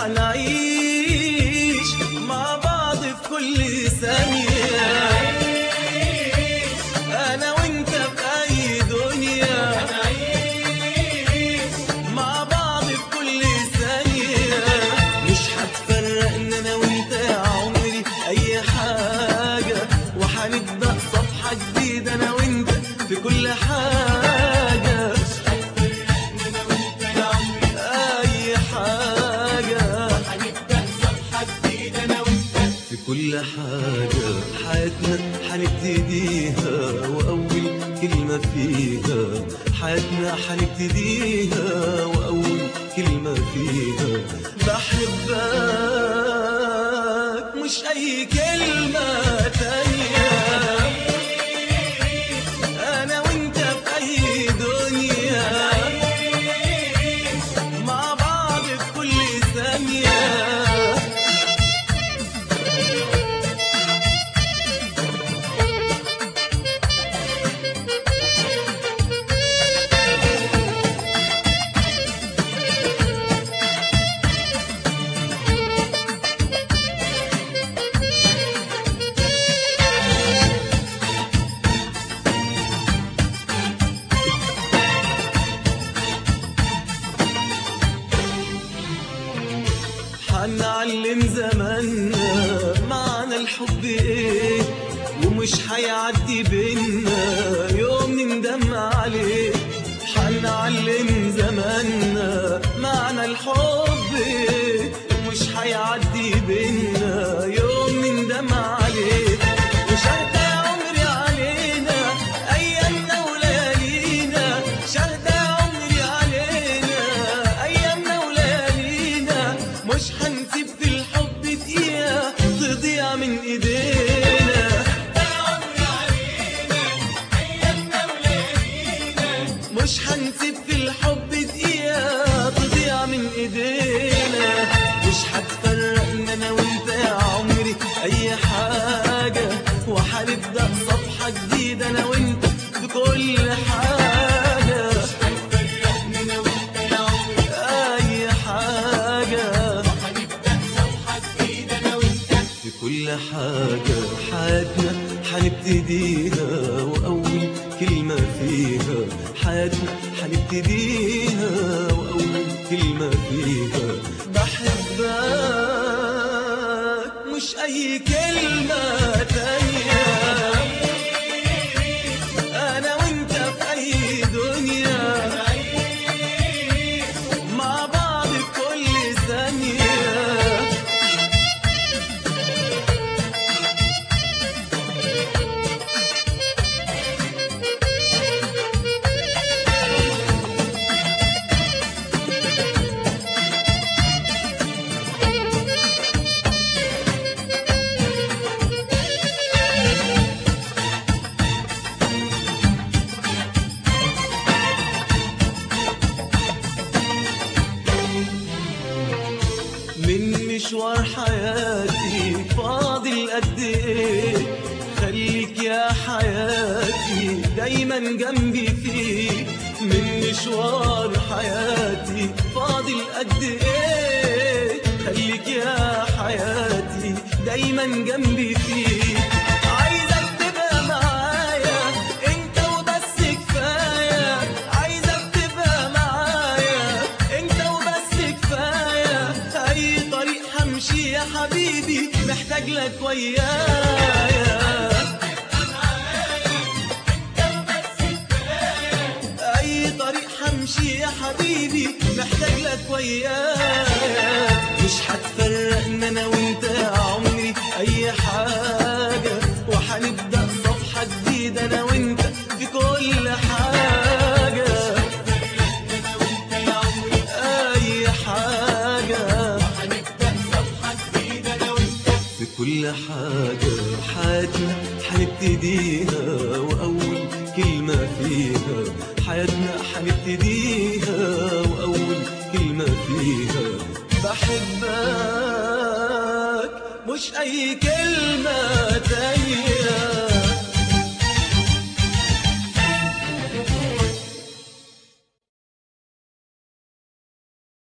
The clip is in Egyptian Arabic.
حنعيش مع بعض في كل ثانية أنا وأنت في أي دنيا مع بعض في كل ثانية مش هتفرقنا أنا وأنت يا عمري أي حاجة وهنبدأ صفحة جديدة أنا وأنت في كل حاجة أي حاجة في كل حاجة حياتنا حنبتديها وأول كلمة فيها حياتنا حنبتديها وأول كلمة فيها بحبك مش أي كلمة تانية أنا وأنت في أي دنيا مع بعض في كل ثانية حنعلم زماننا معنى الحب ايه ومش هيعدي بينا يوم نندم عليه حنعلم زماننا معنى الحب ايه ومش هيعدي بينا يوم نندم عليه وشهد يا عمري علينا ايامنا وليالينا شهد يا عمري علينا ايامنا وليالينا مش هنسيب في الحب دقيقة تضيع من ايدينا مش هنسيب في الحب دقيقة تضيع من ايدينا مش هتفرقنا انا وانت يا عمري اي حاجة وهنبدأ صفحة جديدة انا وانت في كل حاجة اي حاجة في كل حاجة حياتنا حنبتديها وأول كلمة فيها حياتنا حنبتديها وأول كلمة فيها بحبك مش أي كلمة تانية أنا وأنت في أي دنيا مع بعض في كل ثانية من مشوار حياتي فاضل قد ايه خليك يا حياتي دايما جنبي فيك من مشوار حياتي فاضل قد ايه خليك يا حياتي دايما جنبي فيك عايزك تبقى معايا انت وبس كفايه عايزك تبقى معايا انت وبس كفايه اي طريق همشي يا حبيبي محتاج لك ويايا اي طريق همشي يا حبيبي محتاج لك ويايا مش هتفرقنا انا وانت يا عمري اي حاجه وهنبدا صفحه جديده انا وانت في كل حاجه اي حاجه في كل حاجة حياتنا حنبتديها وأول كلمة فيها حياتنا حنبتديها وأول كلمة فيها بحبك مش أي كلمة تانية